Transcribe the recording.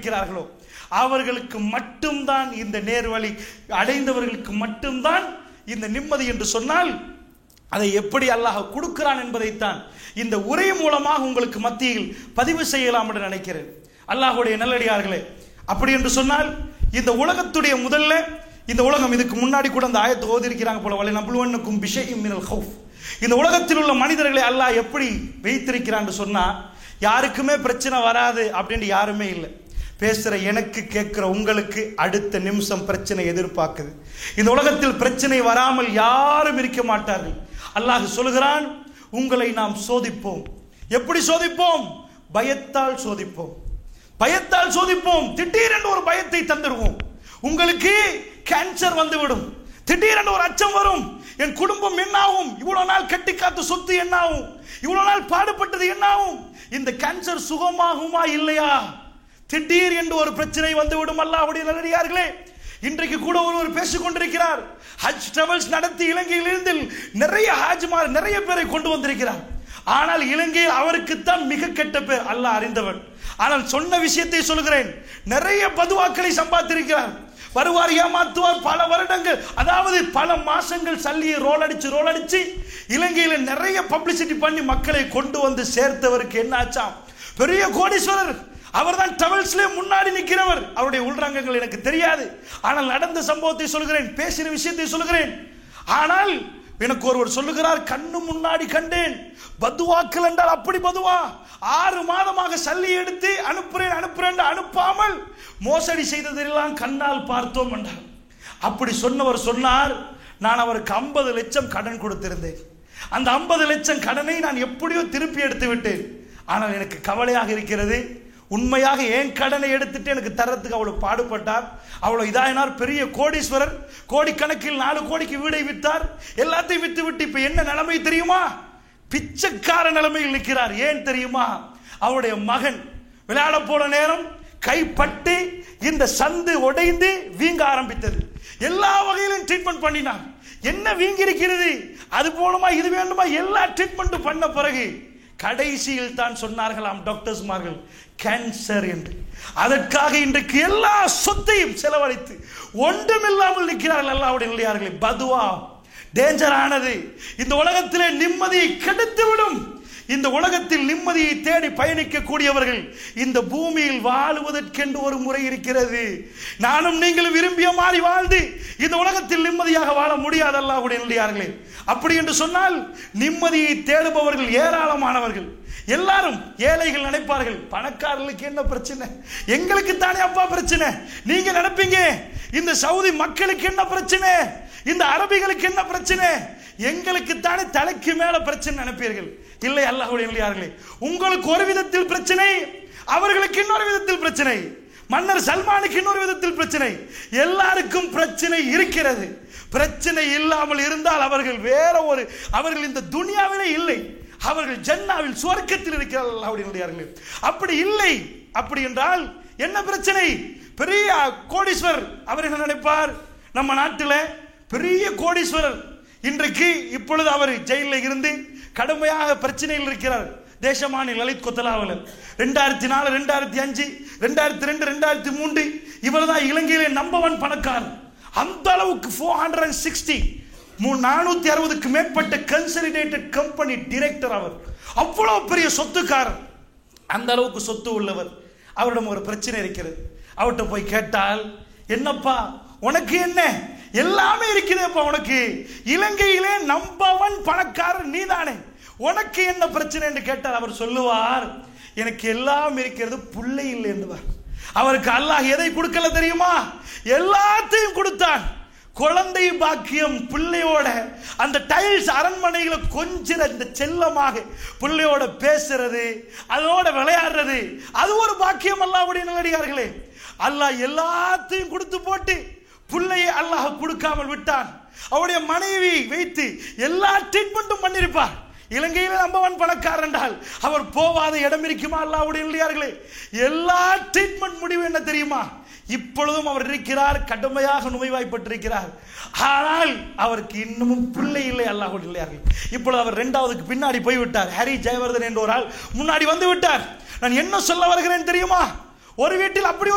இருக்கிறார்களோ அவர்களுக்கு மட்டும்தான் இந்த நேர்வழி அடைந்தவர்களுக்கு மட்டும்தான் இந்த நிம்மதி என்று சொன்னால் அதை எப்படி அல்லாஹ் கொடுக்கிறான் என்பதைத்தான் இந்த உரை மூலமாக உங்களுக்கு மத்தியில் பதிவு செய்யலாம் என்று நினைக்கிறேன் அல்லாஹுடைய நல்லடியார்களே அப்படி என்று சொன்னால் இந்த உலகத்துடைய முதல்ல இந்த உலகம் இதுக்கு முன்னாடி கூட அந்த ஆயத்தை ஓதி இருக்கிறாங்க போல வலை நம்புவனுக்கும் விஷயம் மினல் ஹவுஃப் இந்த உலகத்தில் உள்ள மனிதர்களை அல்லாஹ் எப்படி வைத்திருக்கிறான்னு சொன்னா யாருக்குமே பிரச்சனை வராது அப்படின்னு யாருமே இல்லை பேசுற எனக்கு கேட்கிற உங்களுக்கு அடுத்த நிமிஷம் பிரச்சனை எதிர்பார்க்குது இந்த உலகத்தில் பிரச்சனை வராமல் யாரும் இருக்க மாட்டார்கள் அல்லாஹ் சொல்கிறான் உங்களை நாம் சோதிப்போம் எப்படி சோதிப்போம் பயத்தால் சோதிப்போம் பயத்தால் சோதிப்போம் திடீரென்று ஒரு பயத்தை தந்துடுவோம் உங்களுக்கு கேன்சர் வந்துவிடும் திடீரென்று ஒரு அச்சம் வரும் என் குடும்பம் என்னாகும் இவ்வளவு நாள் கட்டி காத்த சொத்து என்னாகும் இவ்வளவு நாள் பாடுபட்டது என்னாகும் இந்த கேன்சர் சுகமாகுமா இல்லையா திடீர் என்று ஒரு பிரச்சனை வந்துவிடும் அல்லாஹ்வுடைய நல்லடியார்களே இன்றைக்கு கூட ஒருவர் பேசிக் கொண்டிருக்கிறார் ஹஜ் டிராவல்ஸ் நடத்தி இலங்கையிலிருந்து நிறைய ஹாஜ்மார் நிறைய பேரை கொண்டு வந்திருக்கிறார் ஆனால் இலங்கையில் அவருக்குத்தான் மிக கெட்ட பேர் அல்லாஹ் அறிந்தவன் ஆனால் சொன்ன விஷயத்தை சொல்கிறேன் நிறைய பதுவாக்களை சம்பாதித்திருக்கிறார் வருவார் ஏமாத்துவார் பல வருடங்கள் அதாவது பல மாசங்கள் சல்லியை ரோல் அடிச்சு ரோல் அடிச்சு இலங்கையில நிறைய பப்ளிசிட்டி பண்ணி மக்களை கொண்டு வந்து சேர்த்தவருக்கு என்ன ஆச்சாம் பெரிய கோடீஸ்வரர் அவர்தான் டிராவல்ஸ்ல முன்னாடி நிற்கிறவர் அவருடைய உள்ரங்கங்கள் எனக்கு தெரியாது ஆனால் நடந்த சம்பவத்தை சொல்கிறேன் பேசின விஷயத்தை சொல்கிறேன் ஆனால் எனக்கு ஒருவர் சொல்லுகிறார் கண்ணு முன்னாடி கண்டேன் பதுவாக்கள் என்றால் அப்படி பதுவா ஆறு மாதமாக சல்லி எடுத்து அனுப்புறேன் அனுப்புறேன் அனுப்பாமல் மோசடி செய்ததெல்லாம் கண்ணால் பார்த்தோம் என்றார் அப்படி சொன்னவர் சொன்னார் நான் அவருக்கு ஐம்பது லட்சம் கடன் கொடுத்திருந்தேன் அந்த ஐம்பது லட்சம் கடனை நான் எப்படியோ திருப்பி எடுத்து விட்டேன் ஆனால் எனக்கு கவலையாக இருக்கிறது உண்மையாக ஏன் கடனை எடுத்துட்டு எனக்கு தரத்துக்கு அவ்வளவு பாடுபட்டார் அவ்வளவு இதாயினார் பெரிய கோடீஸ்வரர் கோடிக்கணக்கில் நாலு கோடிக்கு வீடை வித்தார் எல்லாத்தையும் வித்து விட்டு இப்ப என்ன நிலைமை தெரியுமா பிச்சைக்கார நிலைமையில் நிற்கிறார் ஏன் தெரியுமா அவருடைய மகன் விளையாட போன நேரம் கைப்பட்டு இந்த சந்து உடைந்து வீங்க ஆரம்பித்தது எல்லா வகையிலும் ட்ரீட்மெண்ட் பண்ணினார் என்ன வீங்கி இருக்கிறது அது போலுமா இது வேண்டுமா எல்லா ட்ரீட்மெண்ட்டும் பண்ண பிறகு கடைசியில் தான் சொன்னார்களாம் டாக்டர்ஸ்மார்கள் கேன்சர் என்று அதற்காக இன்றைக்கு எல்லா சொத்தையும் செலவழித்து ஒன்றுமில்லாமல் நிற்கிறார்கள் அல்லாவுடைய நிலையார்களே பதுவா டேஞ்சரானது இந்த உலகத்திலே நிம்மதியை கெடுத்து விடும் இந்த உலகத்தில் நிம்மதியை தேடி பயணிக்கக்கூடியவர்கள் இந்த பூமியில் வாழுவதற்கென்று ஒரு முறை இருக்கிறது நானும் நீங்கள் விரும்பிய மாதிரி வாழ்ந்து இந்த உலகத்தில் நிம்மதியாக வாழ முடியாது அல்லாஹ்வுடைய நல்லியார்களே அப்படி என்று சொன்னால் நிம்மதியை தேடுபவர்கள் ஏராளமானவர்கள் எல்லாரும் ஏழைகள் நினைப்பார்கள் பணக்காரர்களுக்கு என்ன பிரச்சனை எங்களுக்கு தானே அப்பா பிரச்சனை நீங்க நினைப்பீங்க இந்த சவுதி மக்களுக்கு என்ன பிரச்சனை இந்த அரபிகளுக்கு என்ன பிரச்சனை எங்களுக்கு தானே தலைக்கு மேல பிரச்சனை நினைப்பீர்கள் இல்லை அல்லாஹ்வுடைய நல்லியார்களே உங்களுக்கு ஒரு விதத்தில் பிரச்சனை அவர்களுக்கு இன்னொரு விதத்தில் பிரச்சனை மன்னர் சல்மானுக்கு இன்னொரு விதத்தில் பிரச்சனை எல்லாருக்கும் பிரச்சனை இருக்கிறது பிரச்சனை இல்லாமல் இருந்தால் அவர்கள் வேற ஒரு அவர்கள் இந்த துனியாவிலே இல்லை அவர்கள் ஜன்னாவில் சுவர்க்கத்தில் இருக்கிறார்கள் அல்லாஹ்வுடைய நல்லியார்களே அப்படி இல்லை அப்படி என்றால் என்ன பிரச்சனை பெரிய கோடீஸ்வரர் அவர் என்ன நினைப்பார் நம்ம நாட்டில் பெரிய கோடீஸ்வரர் இன்றைக்கு இப்பொழுது அவர் ஜெயிலில் இருந்து கடுமையாக பிரச்சனையில் இருக்கிறார் தேசமானி லலித் கொத்தலாவில் ரெண்டாயிரத்தி நாலு ரெண்டாயிரத்தி அஞ்சு ரெண்டாயிரத்தி ரெண்டு ரெண்டாயிரத்தி மூன்று இவர் தான் இலங்கையிலே நம்பர் ஒன் பணக்காரர் அந்த அளவுக்கு ஃபோர் ஹண்ட்ரட் அண்ட் சிக்ஸ்டி நானூத்தி அறுபதுக்கு மேற்பட்ட கன்சலிடேட்டட் கம்பெனி டிரெக்டர் அவர் அவ்வளவு பெரிய சொத்துக்காரர் அந்த அளவுக்கு சொத்து உள்ளவர் அவரிடம் ஒரு பிரச்சனை இருக்கிறது அவர்கிட்ட போய் கேட்டால் என்னப்பா உனக்கு என்ன எல்லாமே இருக்குதேப்பா உனக்கு இலங்கையிலே நம்பவன் பணக்காரர் நீதானே உனக்கு என்ன பிரச்சனை என்று கேட்டால் அவர் சொல்லுவார் எனக்கு எல்லாம் இருக்கிறது புள்ளை இல்லை என்றுவார் அவருக்கு அல்லாஹ் எதை கொடுக்கல தெரியுமா எல்லாத்தையும் கொடுத்தான் குழந்தை பாக்கியம் பிள்ளையோட அந்த டைல்ஸ் அரண்மனையில கொஞ்சம் இந்த செல்லமாக பிள்ளையோட பேசுறது அதோட விளையாடுறது அது ஒரு பாக்கியம் அல்லாவுடைய நல்லடியார்களே அல்லாஹ் எல்லாத்தையும் கொடுத்து போட்டு பிள்ளையை அல்லாஹ் கொடுக்காமல் விட்டான் அவருடைய மனைவி வைத்து எல்லா ட்ரீட்மெண்ட்டும் பண்ணிருப்பார் இலங்கையில நம்பவன் பணக்காரர் என்றால் அவர் போவாத இடம் இருக்குமா அல்லாவுடைய இல்லையார்களே எல்லா ட்ரீட்மெண்ட் முடிவு என்ன தெரியுமா இப்பொழுதும் அவர் இருக்கிறார் கடுமையாக நோய்வாய்ப்பட்டிருக்கிறார் ஆனால் அவருக்கு இன்னமும் பிள்ளை இல்லை அல்லாஹுடைய இல்லையார்கள் இப்பொழுது அவர் இரண்டாவதுக்கு பின்னாடி போய்விட்டார் ஹரி ஜெயவர்தன் என்ற ஒரு ஆள் முன்னாடி வந்து விட்டார் நான் என்ன சொல்ல வருகிறேன் தெரியுமா ஒரு வீட்டில் அப்படி